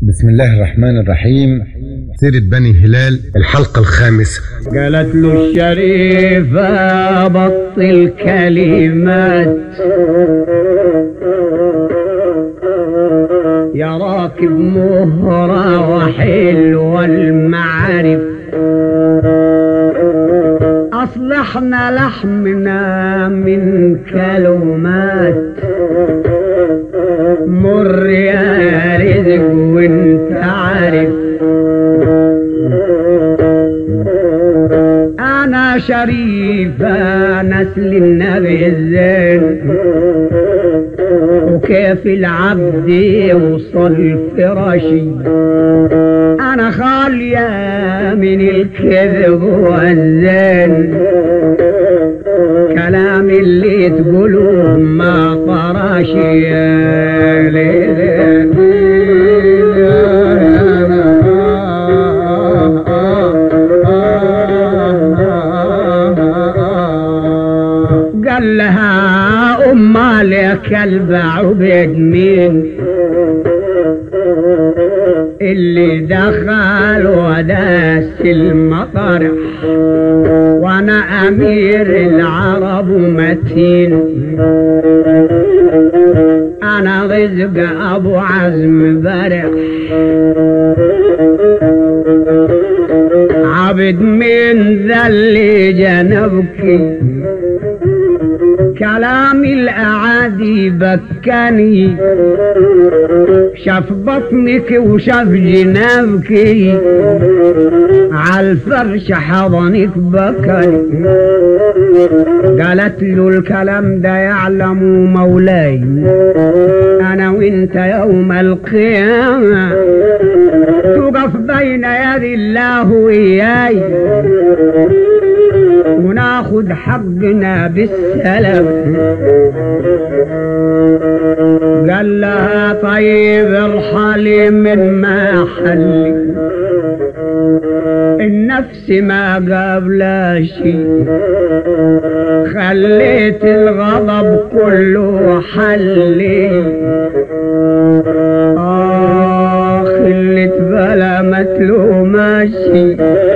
بسم الله الرحمن الرحيم سيرة بني هلال الحلقة الخامسة قالت له الشريفة بطل كلمات يا راكب مهرة وحلوة المعارف أصلحنا لحمنا من كلمات مر يا رزق وانت عارف أنا شريفة نسل النبي الزين وكيف العبد يوصل فراشي أنا خالية من الكذب والزين كلام اللي تقولوه ما طراشي يا ليل قال لها أم لك البعبد مين اللي دخل وداس المطرح وانا امير العرب متين انا رزق ابو عزم برح عبد من ذا اللي جنبك كلام الأعادي بكاني شاف بطنك وشاف جنابك عالفرش حضنك بكاني قالت له الكلام ده يعلم مولاي أنا وانت يوم القيامة تقف بين يدي الله وإياي وناخد حقنا بالسلام قال لها طيب ارحلي من محلي النفس ما قبل شيء خليت الغضب كله حلي آه خلت بلا متلو ماشي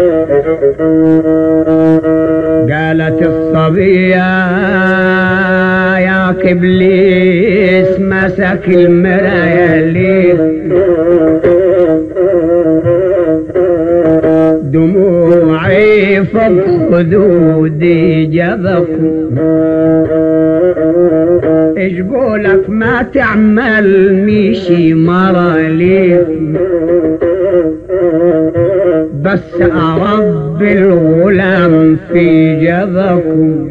قالت الصبية يا كبليس مسك المراية ليه دموعي فوق خدودي جبكم ايش قولك ما تعمل مشي مرة ليه بس أرب الغلام في جبكم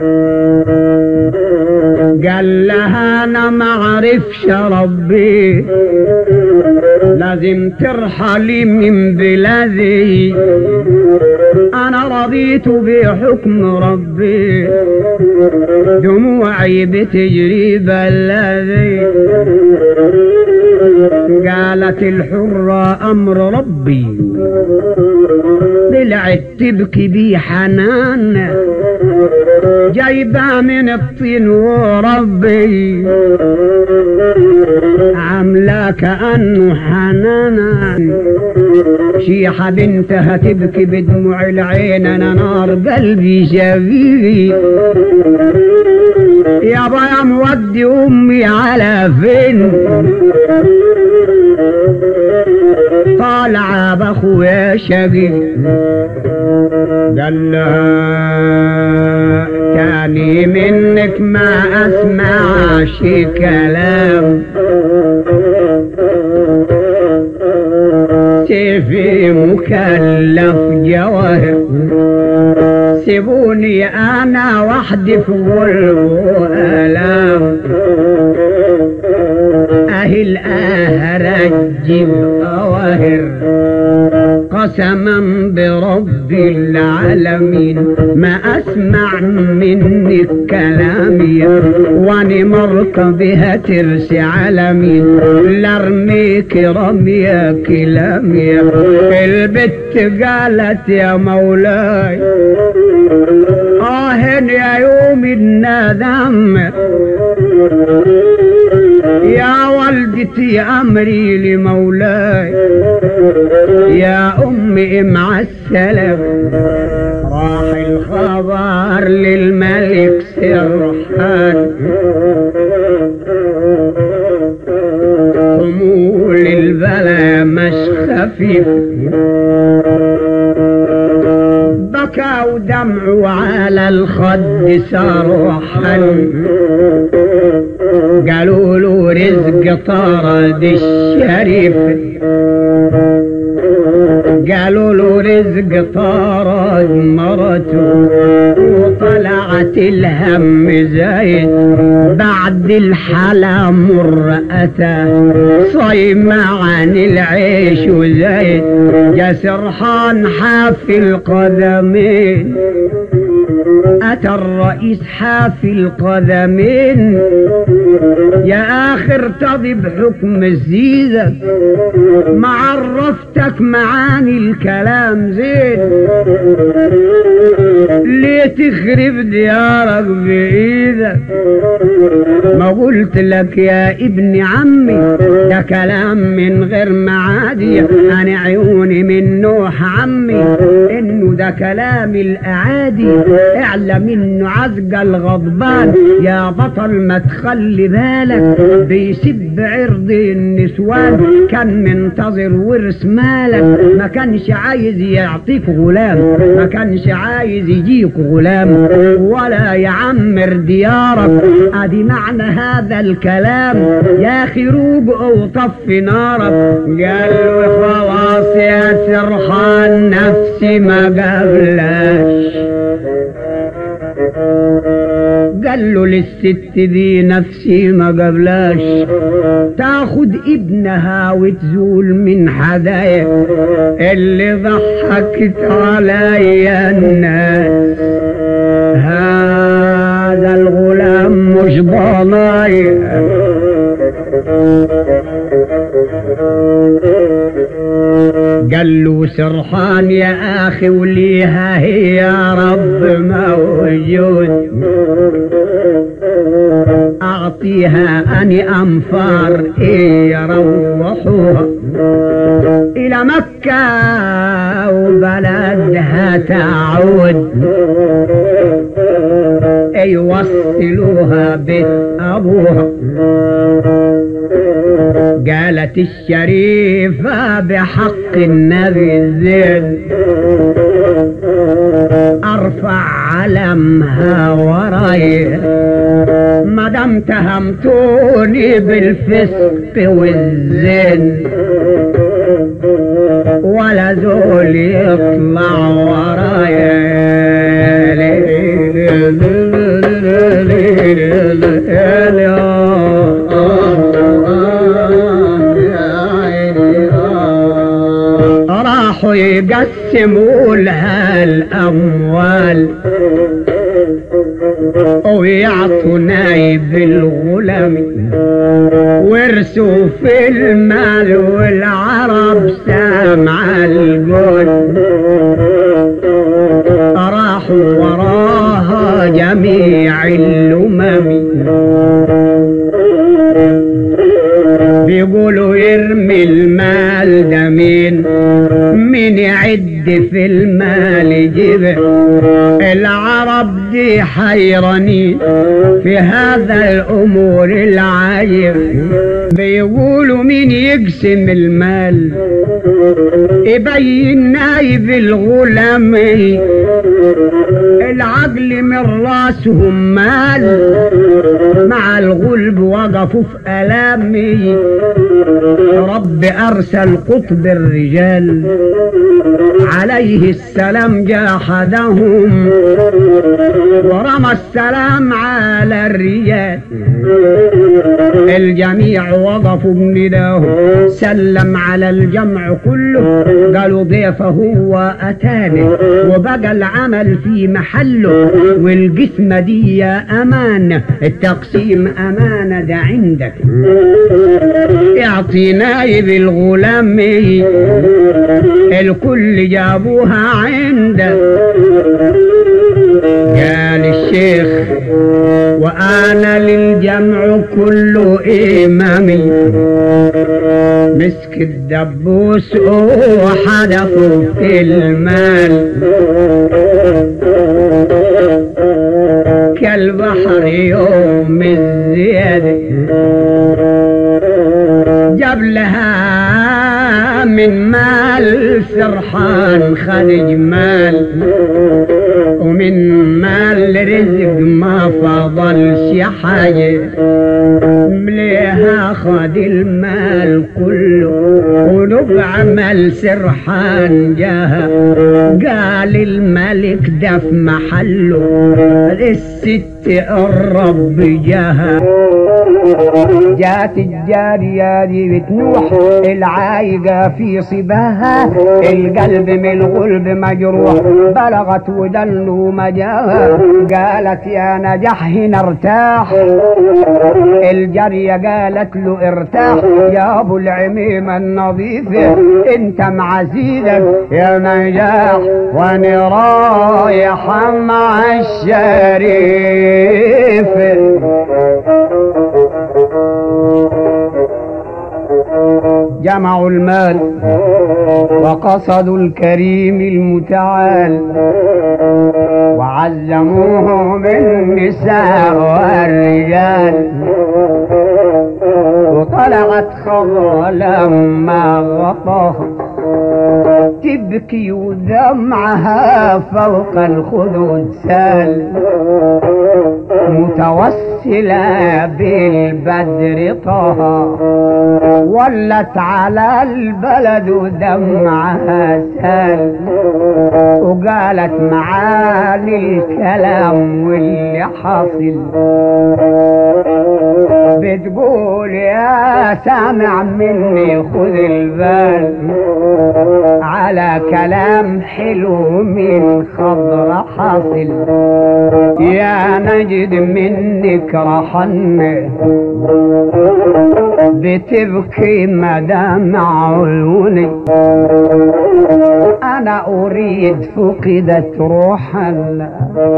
قال لها أنا ما عرفش ربي لازم ترحلي من بلادي أنا رضيت بحكم ربي دموعي بتجري بلادي قالت الحرة أمر ربي طلعت تبكي بي حنان جايبة من الطين وربي عاملة كأنه حنان شيحة بنتها تبكي بدموع العين أنا نار قلبي شبيبي يابا يا مودي أمي على فين طالعة بأخويا شقي قال لها تاني منك ما أسمع شي كلام سيفي مكلف جواهر سيبوني أنا وحدي في غلب وآلام أهل أهرج بأواهر قسما برب العالمين ما أسمع منك كلامي واني مركبها ترسي عالمي لارميك رميا كلامي البت قالت يا مولاي آه يا يوم الندم يا والدتي أمري لمولاي يا أمي مع السلامة راح الخبر للملك سرحان حمول البلا مش خفيف بكى ودمعه على الخد سرحان قالوا له رزق طرد الشريف قالوا له رزق طرد مرته وطلعت الهم زايد بعد الحلا مر أتى صيم عن العيش وزايد يا سرحان حافي القدمين أتى الرئيس حافي القدمين يا آخر تضي بحكم الزيزة ما عرفتك معاني الكلام زين ليه تخرب ديارك بإيدك ما قلت لك يا ابن عمي ده كلام من غير معادي أنا عيوني من نوح عمي إنه ده كلام الأعادي اعلم إنه عزق الغضبان يا بطل ما تخلي بالك بيسب عرض النسوان كان منتظر ورث مالك ما كانش عايز يعطيك غلام ما كانش عايز يجيك غلام ولا يعمر ديارك ادي معنى هذا الكلام يا خروج او طفي نارك قال له خلاص يا سرحان نفسي ما قبلاش قال له للست دي نفسي ما قبلاش تاخد ابنها وتزول من حدايا اللي ضحكت عليا الناس هذا الغلام مش ضنايا قال له سرحان يا اخي وليها هي يا رب موجود اعطيها اني انفار ايه يروحوها الى مكة وبلدها تعود يوصلوها بيت ابوها قالت الشريفة بحق النبي الزين ارفع علمها وراي ما دام تهمتوني بالفسق والزين ولا زول يطلع ورايا راحوا يقسموا لها الأموال ويعطوا نايب الغلام ورثوا في المال والعرب سامع القول راحوا وراها جميع الأمم بيقولوا يرمي المال ده مين مين يعد في المال جبه العرب دي حيرانين في هذا الامور العايب بيقولوا مين يقسم المال يبين نايب الغلام العقل من راسهم مال مع الغلب وقفوا في ألامي رب أرسل قطب الرجال عليه السلام جاحدهم ورمى السلام على الرجال الجميع وقفوا بنداه سلم على الجمع كله قالوا ضيفه وأتاني وبقى العمل في محله والقسمة دي أمانة التقسيم أمانة ده عندك اعطي نايب الغلام الكل جابوها عندك قال الشيخ وأنا للجمع كل إمامي مسك الدبوس وحدفوا في المال كالبحر يوم الزيادة جاب لها من مال سرحان خد جمال ومن مال رزق ما فضلش حاجة مليها خد المال كله ونبع مال سرحان جاها قال الملك ده في محله الست الرب جاها جات الجارية دي بتنوح العايقة في صباها القلب من الغلب مجروح بلغت ودنه مجاها قالت يا نجح هنا ارتاح الجارية قالت له ارتاح يا ابو العميمة النظيفة انت مع زيدك يا نجاح وانا رايحة مع الشريف جمعوا المال وقصدوا الكريم المتعال وعزموه بالنساء والرجال وطلعت خضرة لما غطاها تبكي ودمعها فوق الخدود سال متوسلة بالبدر طه ولت على البلد ودمعها سال وقالت معاني الكلام واللي حاصل بتقول يا سامع مني خذ البال على كلام حلو من خضر حاصل يا نجد منك رحن بتبكي مدامع عيوني انا اريد فقدت روحا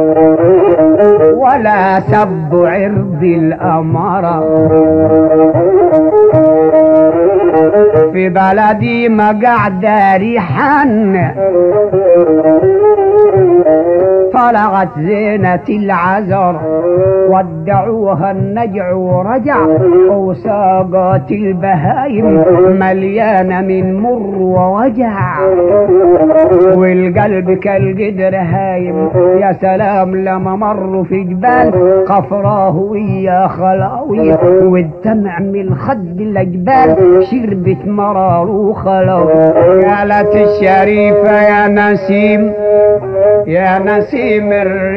ولا سب عرض الاماره في بلدي ما قاعدة ريحان طلعت زينة العذر ودعوها النجع ورجع وساقت البهايم مليانة من مر ووجع والقلب كالقدر هايم يا سلام لما مروا في جبال قفراه ويا خلاوية والدمع من الخد الأجبال شربت مرار وخلاو قالت الشريفة يا نسيم يا نسيم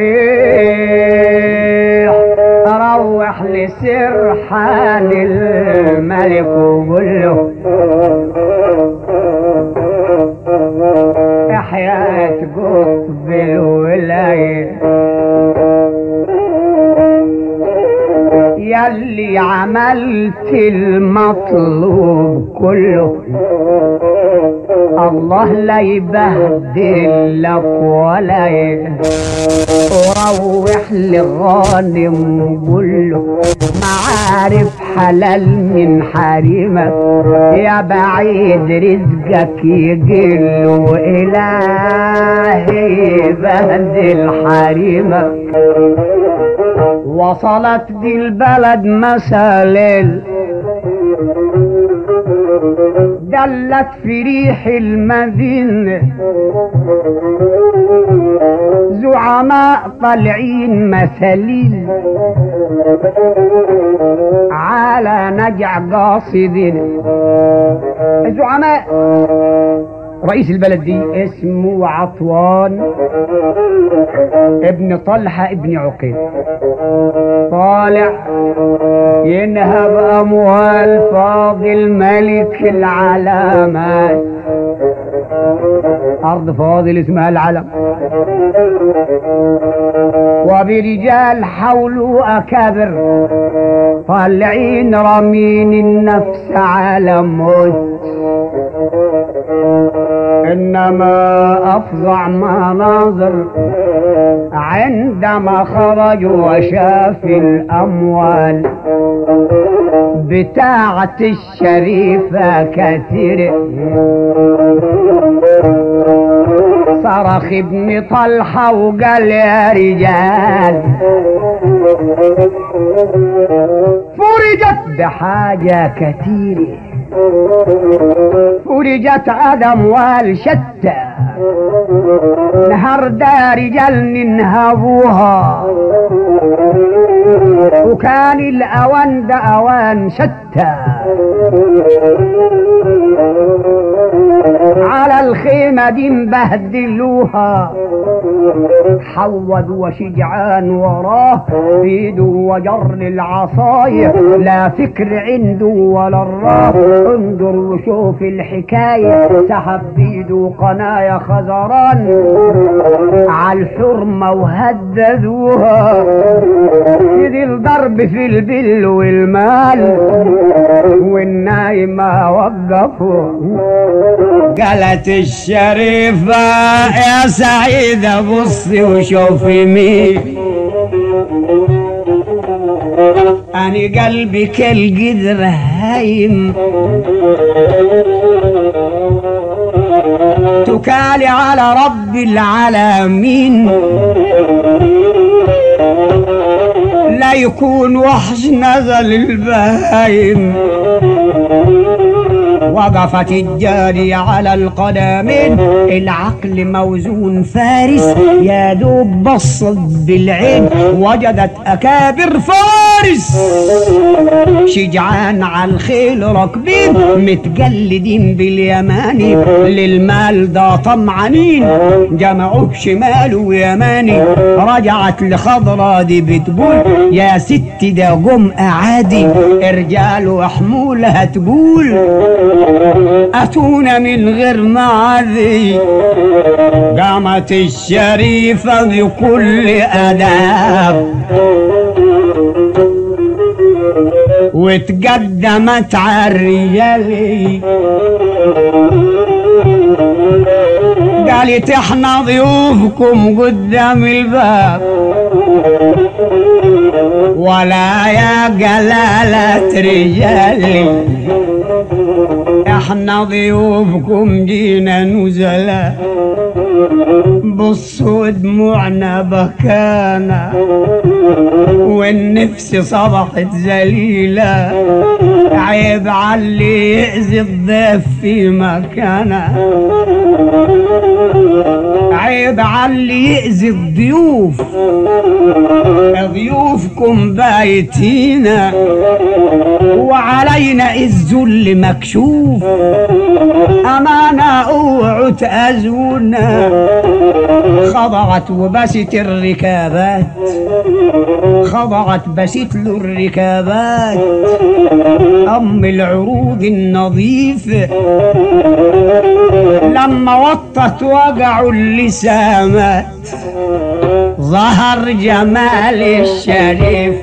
الريح روح لسرحان الملك وقول له حياة قطب الولاية يلي عملت المطلوب كله الله لا يبهدل لك ولا ي- وروح للغانم قوله معارف حلال من حريمك يا بعيد رزقك يقل وإلهي بهدل حريمك وصلت دي البلد مسالل دلت في ريح المدينة زعماء طالعين مساليل على نجع قاصدين الزعماء رئيس البلد دي اسمه عطوان ابن طلحة ابن عقيل طالع ينهب اموال فاضل ملك العلامات ارض فاضل اسمها العلم وبرجال حوله اكابر طالعين رامين النفس على موت انما افظع مناظر عندما خرج وشاف الاموال بتاعة الشريفة كثير صرخ ابن طلحة وقال يا رجال فرجت بحاجة كثيرة فرجت أموال شتى نهر دا رجال ننهبوها وكان الأوان ده أوان شتى على الخيمة دي مبهدلوها حود وشجعان وراه بيده وجر العصاية لا فكر عنده ولا الراه انظر وشوف الحكاية سحب بيده قنايا خزران على الحرمة وهددوها يدي الضرب في البل والمال والنايمة وقفوا قالت الشريفة يا سعيدة بصي وشوفي مين أنا قلبي كالقدر هايم تكالي على رب العالمين لا يكون وحش نزل البهايم وقفت الجارية على القدمين العقل موزون فارس يا دوب بصت بالعين وجدت أكابر فارس شجعان على الخيل راكبين متجلدين باليماني للمال ده طمعانين جمعوا بشمال ويماني رجعت لخضرة دي بتقول يا ست ده جم أعادي رجال وحمول هتقول أتونا من غير معذي قامت الشريفة بكل أداب وتقدمت على الرجال قالت احنا ضيوفكم قدام الباب ولا يا جلالة رجالي احنا ضيوفكم جينا نزلاء بصوا دموعنا بكانا والنفس صبحت ذليلة عيب علي يأذي الضيف في مكانه عيب علي يأذي الضيوف ضيوفكم بايتينا وعلينا الذل مكشوف أمانة اوعوا تأذونا خضعت وبست الركابات خضعت بست له الركابات أم العروض النظيفة لما وطت وقعوا اللسامات ظهر جمال الشريف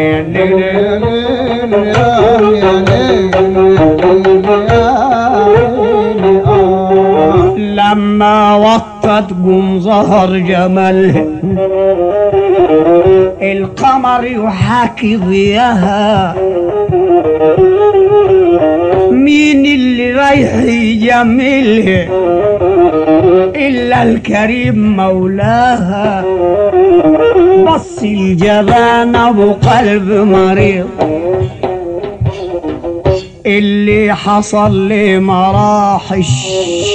لما وطت قم ظهر جمالها القمر يحاكي ضياها مين اللي رايح يجملها إلا الكريم مولاها بص الجبان أبو قلب مريض اللي حصل لي مراحش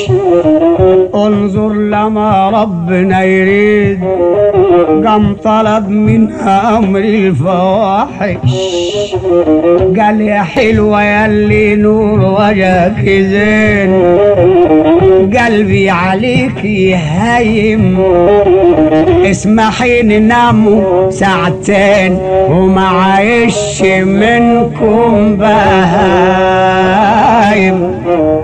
انظر لما ربنا يريد قام طلب منها امر الفواحش قال يا حلوة يا اللي نور وجهك زين قلبي عليك يهيم اسمحي نناموا ساعتين وما عايش منكم بهايم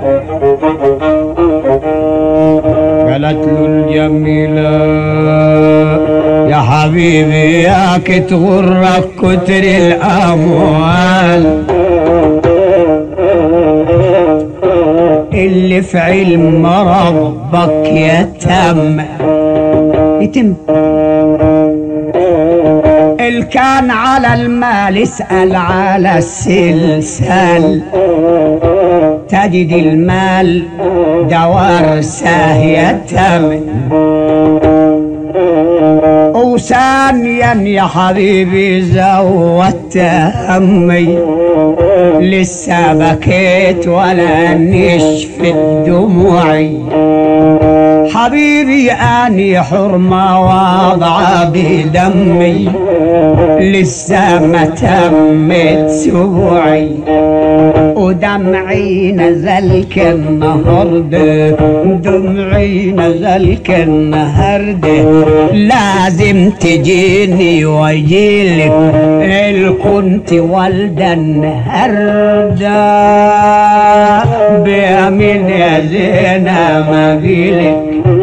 قالت له الجميلة يا حبيبي ياك تغرك كتر الأموال اللي في علم ربك يتم يتم كان على المال اسأل على السلسال تجد المال دوار ساهية تمن وثانيا يا حبيبي زودت همي لسه بكيت ولا نشفت دموعي حبيبي اني حرمة واضعة بدمي لسه ما تمت سبوعي ودمعي نزل النهاردة دمعي نزل النهاردة لازم تجيني واجيلك اللي كنت والدة النهاردة بيمين يا زينة ما جيلك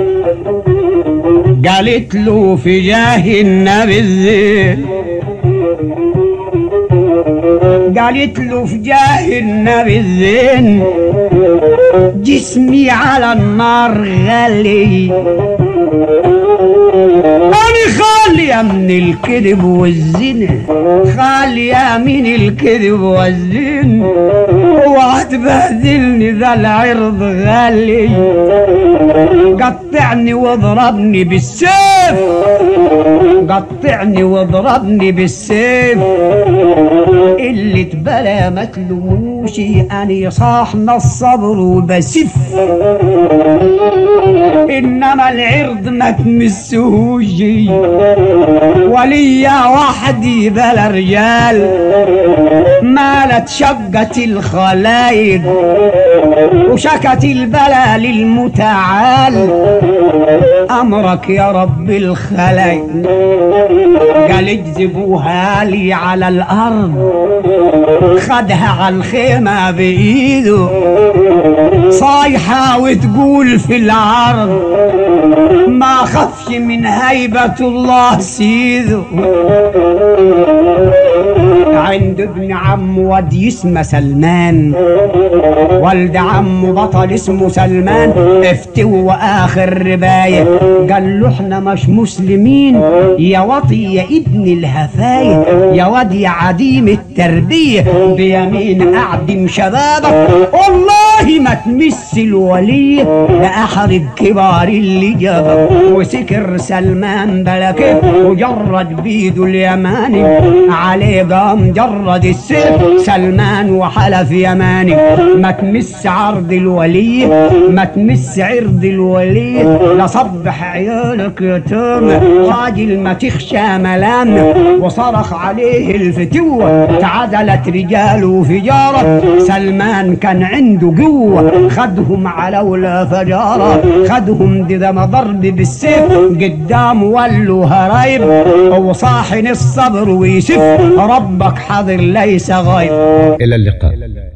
قالت له في جاه النبي الزين قالت له في جاه النبي الزين جسمي على النار غالي أنا خالية من الكذب والزنا خالية من الكذب والزنا اوعى تبهدلني ذا العرض غالي قطعني واضربني بالسيف قطعني واضربني بالسيف اللي تبلا ما تلوموش اني صاحنا الصبر وبسف انما العرض ما تمسهوش وليا وحدي بلا رجال مالت شقت الخلايق وشكت البلا للمتعال امرك يا رب الخلايق قال اجذبوها لي على الارض خدها على الخيمة بايده صايحة وتقول في العرض ما خفش من هيبة الله سيده عند ابن عم ودي اسمه سلمان والد عمه بطل اسمه سلمان افتوا اخر رباية قال له احنا مش مسلمين يا وطي يا ابن الهفاية يا واد يا عديم التربية بيمين اعدم شبابك والله ما تمس الولي لأحد كبار اللي جابك وسكر سلمان بلكه وجرد بيده اليماني عليه قام جرد السيف سلمان وحلف يماني ما تمس عرض الولي ما تمس عرض الولي لصبح عيالك يتام راجل ما تخشى ملام وصرخ عليه الفتوة تعدلت رجاله فجارة سلمان كان عنده قوة خدهم على ولا فجارة خدهم دم ضرب بالسيف قدام ولوا هرايب وصاحن الصبر ويسف ربك حاضر ليس غير إلى اللقاء